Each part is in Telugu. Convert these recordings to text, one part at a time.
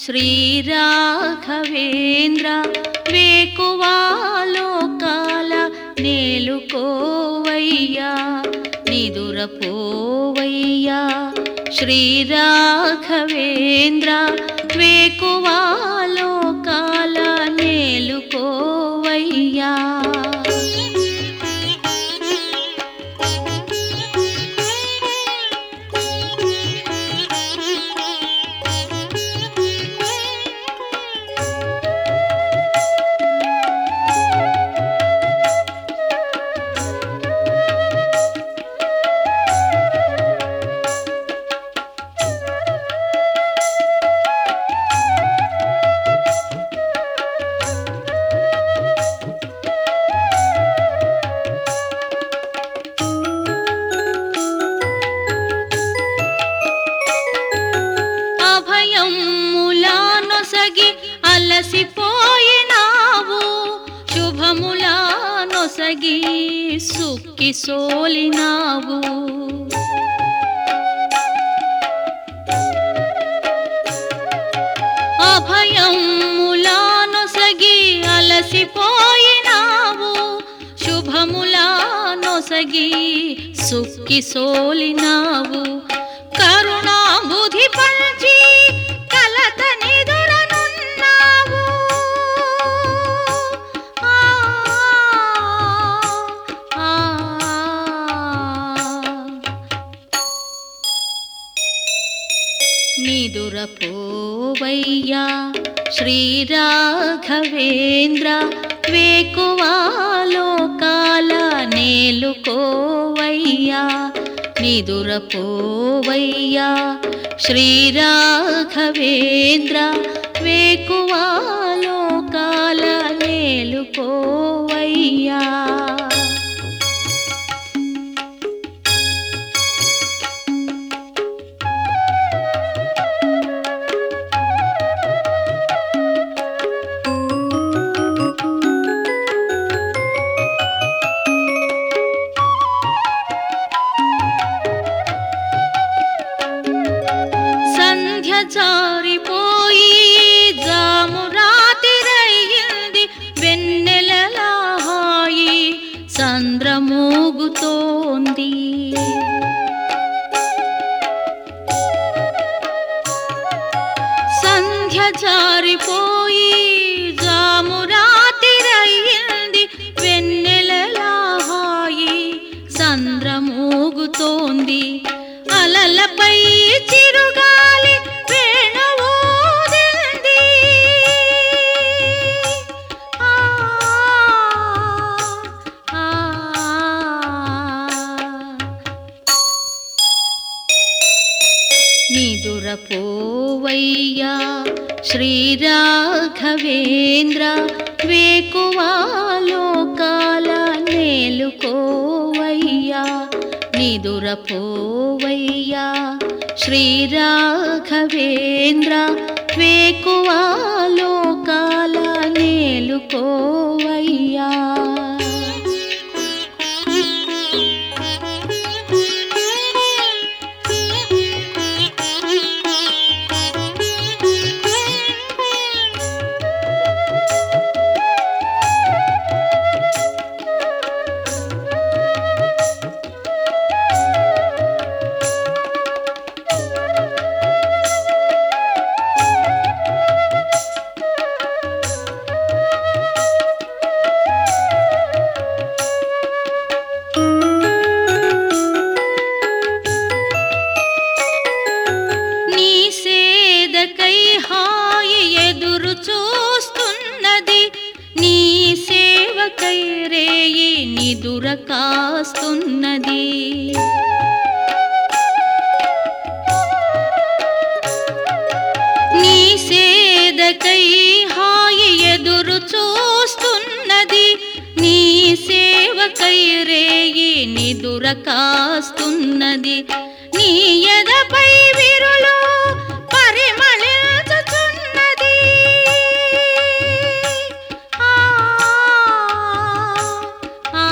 శ్రీరాఘవేంద్ర వేకువాలోకాల నేలుకోవయ్యా నిదురపోవయ్యా శ్రీరాఘవేంద్ర వేకువాలోకాల నేలుకోవయ్యా అభయం ములానొసగి అలసిపోయినావు శుభములానొసగి సుక్కి సోలినావు అభయం ములానొసగి అలసిపోయినావు శుభములానొసగి సుక్కి సోలినావు కరుణాబుధి పంచి కలత నిదురనున్నావు ఆ, ఆ, నిదురపోవయ్యా శ్రీరాఘవేంద్ర వేకువాలోకాల నేలుకోవయ్యా నిదురపోవయ్యా శ్రీరాఘవేంద్ర వేకువాలోకాల నేలుకోవయ్యా సంధ్య జారిపోయి జాము రాతిరయ్యింది వెన్నెలలా హాయి సంద్రమోగుతోంది సంధ్య జారిపోయి జాము రాతిరయ్యింది వెన్నెలలా హాయి సంద్రమోగుతోంది అలలపై చిరుగాలి వేణువూదింది ఆ, ఆ, నిదురపోవయ్యా శ్రీరాఘవేంద్ర వేకువాలోకాల నేలుకోవయ్యా నిదురపోవయ్యా శ్రీరాఘవేంద్ర వేకువాలోకాల నేలుకోవయ్యా నీ సేదకై హాయి ఎదురు చూస్తున్నది నీ సేవకై రేయి నిదుర కాస్తున్నది నీ సేదకై హాయి ఎదురు చూస్తున్నది నీ సేవకై రేయి నిదుర కాస్తున్నది నీ ఎదపై విరులు పరిమళించుచున్నది ఆ, ఆ,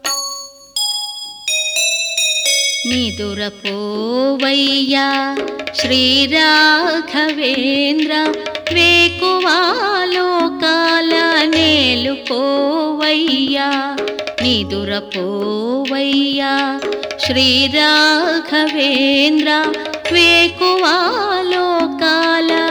నిదురపోవయ్యా శ్రీరాఘవేంద్ర వేకువాలోకాల నేలుకోవయ్యా నిదురపోవయ్యా శ్రీరాఘవేంద్ర వేకువాలోకాల